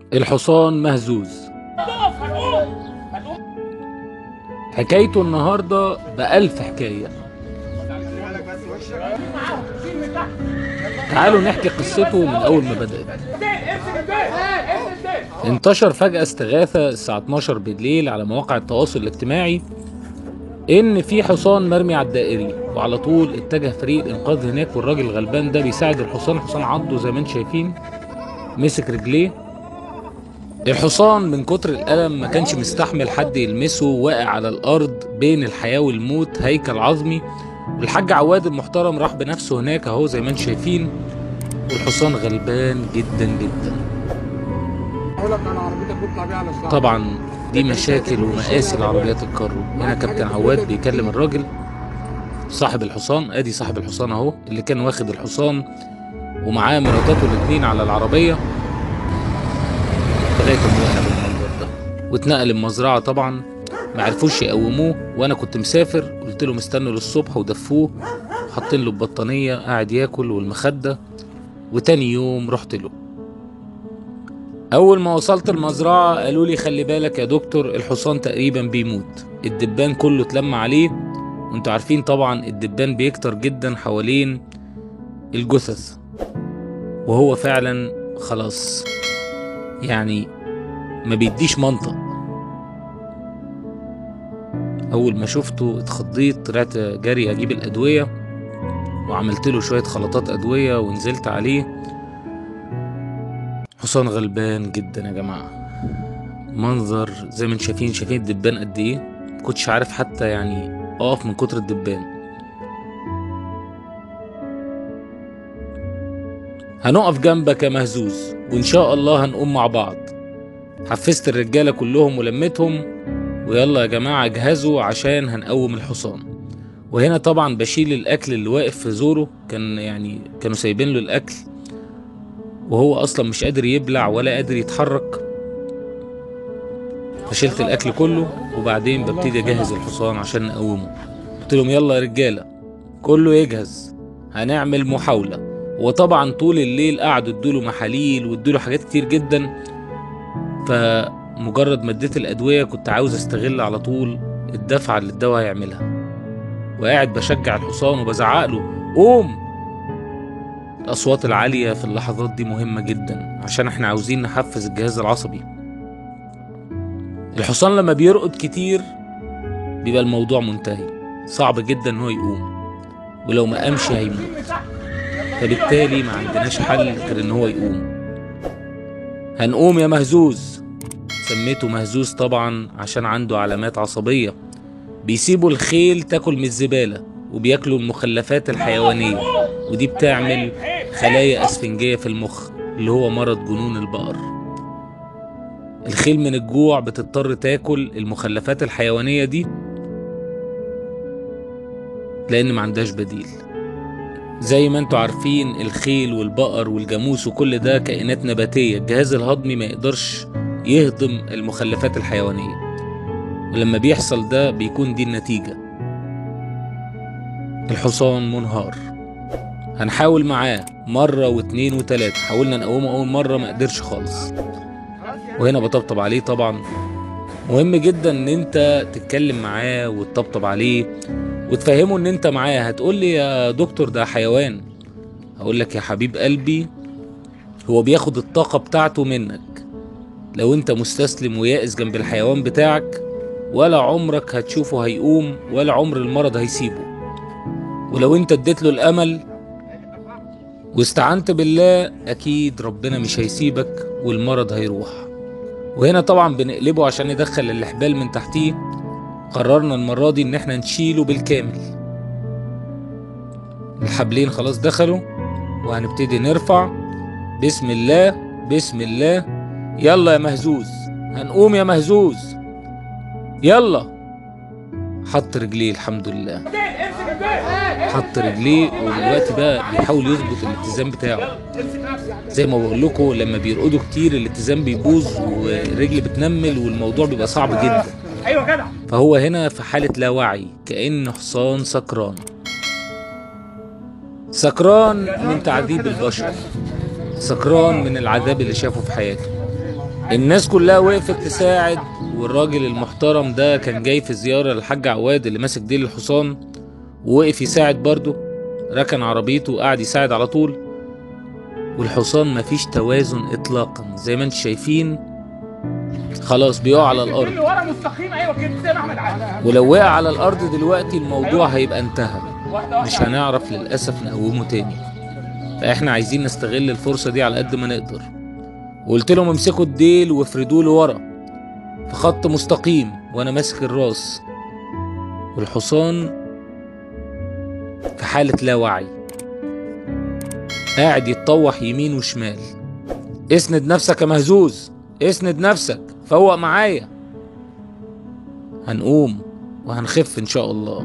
الحصان مهزوز حكايته النهاردة بألف حكاية تعالوا نحكي قصته من أول ما بدأت انتشر فجأة استغاثة الساعة 12 بالليل على مواقع التواصل الاجتماعي إن في حصان مرمي على الدائري وعلى طول اتجه فريق الإنقاذ هناك والراجل الغلبان ده بيساعد الحصان الحصان عضه زي ما انتم شايفين مسك رجليه الحصان من كتر الألم ما كانش مستحمل حد يلمسه واقع على الأرض بين الحياة والموت هيكل عظمي والحاج عواد المحترم راح بنفسه هناك اهو زي ما انتم شايفين والحصان غلبان جدا جدا اقول لك انا عربيتك بيطلع بيها على الشارع طبعا دي مشاكل ومقاسي لعربيات الكارو هنا كابتن عواد بيكلم الراجل صاحب الحصان ادي صاحب الحصان اهو اللي كان واخد الحصان ومعاه مراتاته الاتنين على العربية لغاية ما وقع بالمنظر ده واتنقل المزرعة طبعا ما عرفوش يقوموه وانا كنت مسافر قلت لهم استنوا للصبح ودفوه حاطين له البطانية قاعد ياكل والمخدة وتاني يوم رحت له اول ما وصلت المزرعة قالوا لي خلي بالك يا دكتور الحصان تقريبا بيموت الدبان كله اتلم عليه وانتوا عارفين طبعا الدبان بيكتر جدا حوالين الجثث وهو فعلا خلاص يعني ما بيديش منطق اول ما شفته اتخضيت طلعت جري اجيب الادويه وعملت له شويه خلطات ادويه ونزلت عليه حصان غلبان جدا يا جماعه منظر زي ما انتم شايفين شايفين الدبان قد ايه مكنتش عارف حتى يعني اقف من كتر الدبان هنقف جنبك يا مهزوز وان شاء الله هنقوم مع بعض حفزت الرجاله كلهم ولمتهم ويلا يا جماعة اجهزوا عشان هنقوم الحصان وهنا طبعا بشيل الأكل اللي واقف في زوره كان يعني كانوا سايبين له الأكل وهو أصلا مش قادر يبلع ولا قادر يتحرك فشلت الأكل كله وبعدين ببتدي أجهز الحصان عشان نقومه قلت لهم يلا يا رجالة كله يجهز هنعمل محاولة وطبعا طول الليل قعدوا ادوله محاليل وادوله حاجات كتير جدا ف مجرد ما اديت الادويه كنت عاوز استغل على طول الدفعه اللي الدواء هيعملها وقاعد بشجع الحصان وبزعق له قوم الاصوات العاليه في اللحظات دي مهمه جدا عشان احنا عاوزين نحفز الجهاز العصبي الحصان لما بيرقد كتير بيبقى الموضوع منتهي صعب جدا ان هو يقوم ولو ما قامش هيموت فبالتالي ما عندناش حل غير ان هو يقوم هنقوم يا مهزوز سميته مهزوز طبعا عشان عنده علامات عصبية بيسيبوا الخيل تاكل من الزبالة وبياكلوا المخلفات الحيوانية ودي بتعمل خلايا أسفنجية في المخ اللي هو مرض جنون البقر الخيل من الجوع بتضطر تاكل المخلفات الحيوانية دي لأن ما عندهاش بديل زي ما انتوا عارفين الخيل والبقر والجاموس وكل ده كائنات نباتية الجهاز الهضمي ما يقدرش يهضم المخلفات الحيوانية ولما بيحصل ده بيكون دي النتيجة الحصان منهار هنحاول معاه مرة واتنين وتلاتة حاولنا نقومه أول مرة ما قدرش خالص وهنا بطبطب عليه طبعا مهم جدا ان انت تتكلم معاه وتطبطب عليه وتفهمه ان انت معاه هتقول لي يا دكتور ده حيوان هقول لك يا حبيب قلبي هو بياخد الطاقة بتاعته منك لو انت مستسلم ويائس جنب الحيوان بتاعك ولا عمرك هتشوفه هيقوم ولا عمر المرض هيسيبه ولو انت اديت له الامل واستعنت بالله اكيد ربنا مش هيسيبك والمرض هيروح وهنا طبعا بنقلبه عشان ندخل الحبال من تحتيه قررنا المرة دي ان احنا نشيله بالكامل الحبلين خلاص دخلوا وهنبتدي نرفع بسم الله بسم الله يلا يا مهزوز هنقوم يا مهزوز يلا حط رجليه الحمد لله حط رجليه ودلوقتي بقى بيحاول يظبط الاتزان بتاعه زي ما بقول لكم لما بيرقدوا كتير الاتزان بيبوظ والرجل بتنمل والموضوع بيبقى صعب جدا ايوه كده فهو هنا في حالة لا وعي كأن حصان سكران سكران من تعذيب البشر سكران من العذاب اللي شافه في حياته الناس كلها وقفت تساعد والراجل المحترم ده كان جاي في زيارة للحاج عواد اللي ماسك ديل الحصان ووقف يساعد برضه ركن عربيته وقعد يساعد على طول والحصان مفيش توازن اطلاقا زي ما انتم شايفين خلاص بيقع على الارض اللي ورا مستقيم ايوه كده زي ما احمد عادل ولو وقع على الارض دلوقتي الموضوع هيبقى انتهى واحده مش واحده هنعرف للأسف نقومه تاني فإحنا عايزين نستغل الفرصة دي على قد ما نقدر وقلت لهم امسكوا الديل وافردوه لورا في خط مستقيم وأنا ماسك الراس والحصان في حالة لا وعي قاعد يتطوح يمين وشمال اسند نفسك يا مهزوز اسند نفسك فوق معايا هنقوم وهنخف ان شاء الله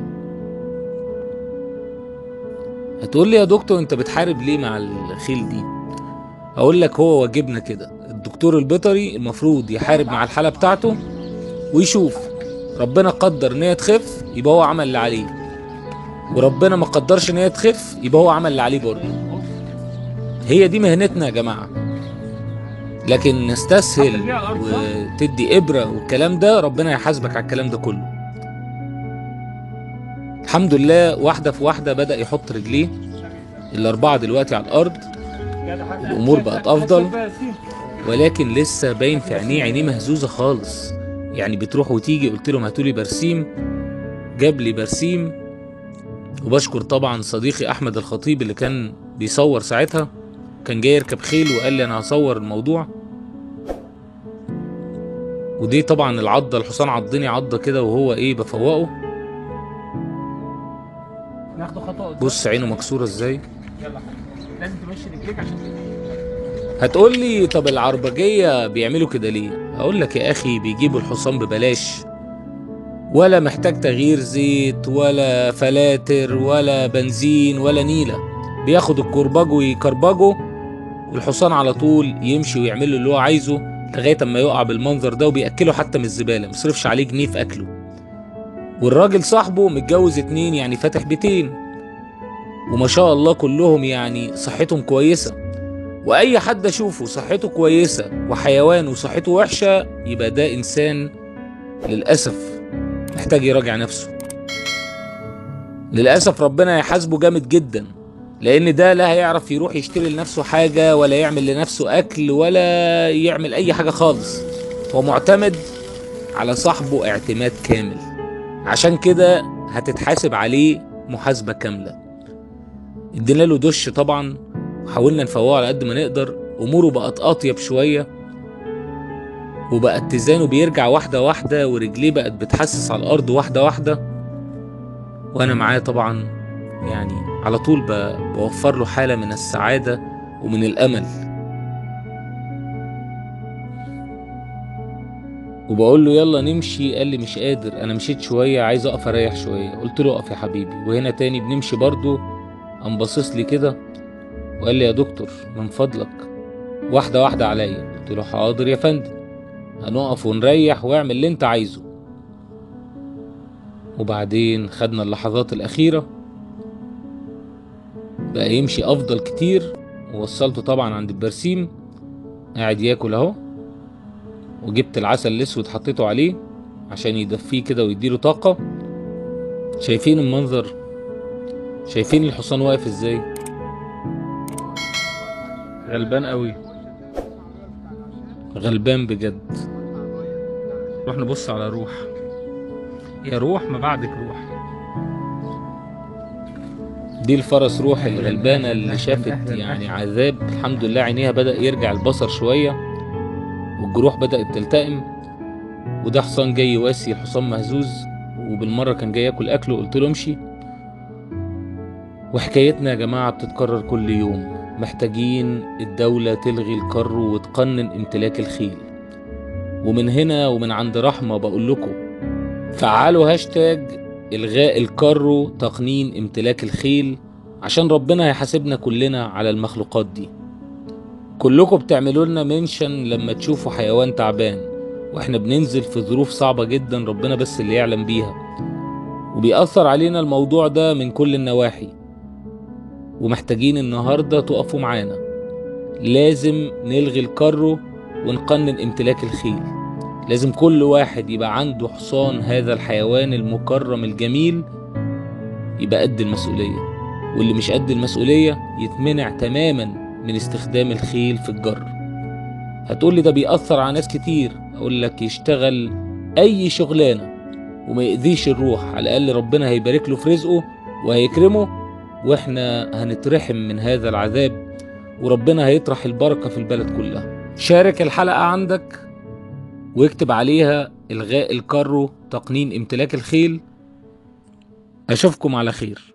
هتقول لي يا دكتور انت بتحارب ليه مع الخيل دي اقول لك هو واجبنا كده الدكتور البيطري المفروض يحارب مع الحالة بتاعته ويشوف ربنا قدر ان هي تخف يبقى هو عمل اللي عليه وربنا ما قدرش ان هي تخف يبقى هو عمل اللي عليه برضه هي دي مهنتنا يا جماعة لكن نستسهل وتدي إبرة والكلام ده ربنا يحاسبك على الكلام ده كله الحمد لله واحدة في واحدة بدأ يحط رجليه الأربعة دلوقتي على الأرض الأمور بقت أفضل ولكن لسه باين في عينيه عينيه مهزوزة خالص يعني بتروح وتيجي قلت لهم هاتولي برسيم جاب لي برسيم وبشكر طبعا صديقي أحمد الخطيب اللي كان بيصور ساعتها كان جاي يركب خيل وقال لي أنا هصور الموضوع ودي طبعا العضة الحصان عضني عضة كده وهو ايه بفوقه ناخده خطوه قدام. بص عينه مكسورة ازاي يلا لازم تمشي رجليك عشان هتقول لي طب العربجية بيعملوا كده ليه؟ هقول لك يا أخي بيجيبوا الحصان ببلاش ولا محتاج تغيير زيت ولا فلاتر ولا بنزين ولا نيلة بياخد الكرباج ويكربجه والحصان على طول يمشي ويعمل له اللي هو عايزه لغاية اما يقع بالمنظر ده وبيأكله حتى من الزبالة مصرفش عليه جنيه في أكله والراجل صاحبه متجوز اتنين يعني فاتح بيتين وما شاء الله كلهم يعني صحتهم كويسة واي حد اشوفه صحته كويسه وحيوانه صحته وحشه يبقى ده انسان للاسف محتاج يراجع نفسه للاسف ربنا يحاسبه جامد جدا لان ده لا هيعرف يروح يشتري لنفسه حاجه ولا يعمل لنفسه اكل ولا يعمل اي حاجه خالص هو معتمد على صاحبه اعتماد كامل عشان كده هتتحاسب عليه محاسبه كامله ادينا له دش طبعا وحاولنا نفوقه على قد ما نقدر اموره بقت اطيب شويه وبقى اتزانه بيرجع واحده واحده ورجليه بقت بتحسس على الارض واحده واحده وانا معاه طبعا يعني على طول ب- بوفر له حاله من السعاده ومن الامل وبقول له يلا نمشي قال لي مش قادر انا مشيت شويه عايز اقف اريح شويه قلت له اقف يا حبيبي وهنا تاني بنمشي برضه قام باصص لي كده وقال لي يا دكتور من فضلك واحدة واحدة عليا قلت له حاضر يا فندم هنقف ونريح واعمل اللي انت عايزه وبعدين خدنا اللحظات الأخيرة بقى يمشي أفضل كتير ووصلته طبعا عند البرسيم قاعد ياكل أهو وجبت العسل الأسود حطيته عليه عشان يدفيه كده ويديله طاقة شايفين المنظر شايفين الحصان واقف ازاي غلبان قوي غلبان بجد نروح نبص على روح يا روح ما بعدك روح دي الفرس روح الغلبانة اللي شافت يعني عذاب الحمد لله عينيها بدأ يرجع البصر شوية والجروح بدأت تلتئم وده حصان جاي يواسي الحصان مهزوز وبالمرة كان جاي ياكل أكله قلت له امشي وحكايتنا يا جماعة بتتكرر كل يوم محتاجين الدولة تلغي الكرو وتقنن امتلاك الخيل ومن هنا ومن عند رحمة بقول لكم فعلوا هاشتاج إلغاء الكرو تقنين امتلاك الخيل عشان ربنا هيحاسبنا كلنا على المخلوقات دي كلكم بتعملوا لنا منشن لما تشوفوا حيوان تعبان واحنا بننزل في ظروف صعبة جدا ربنا بس اللي يعلم بيها وبيأثر علينا الموضوع ده من كل النواحي ومحتاجين النهاردة تقفوا معانا لازم نلغي الكرو ونقنن امتلاك الخيل لازم كل واحد يبقى عنده حصان هذا الحيوان المكرم الجميل يبقى قد المسؤولية واللي مش قد المسؤولية يتمنع تماما من استخدام الخيل في الجر هتقولي ده بيأثر على ناس كتير أقول لك يشتغل أي شغلانة وما يأذيش الروح على الأقل ربنا هيبارك له في رزقه وهيكرمه وإحنا هنترحم من هذا العذاب وربنا هيطرح البركة في البلد كلها شارك الحلقة عندك واكتب عليها إلغاء الكارو تقنين امتلاك الخيل أشوفكم على خير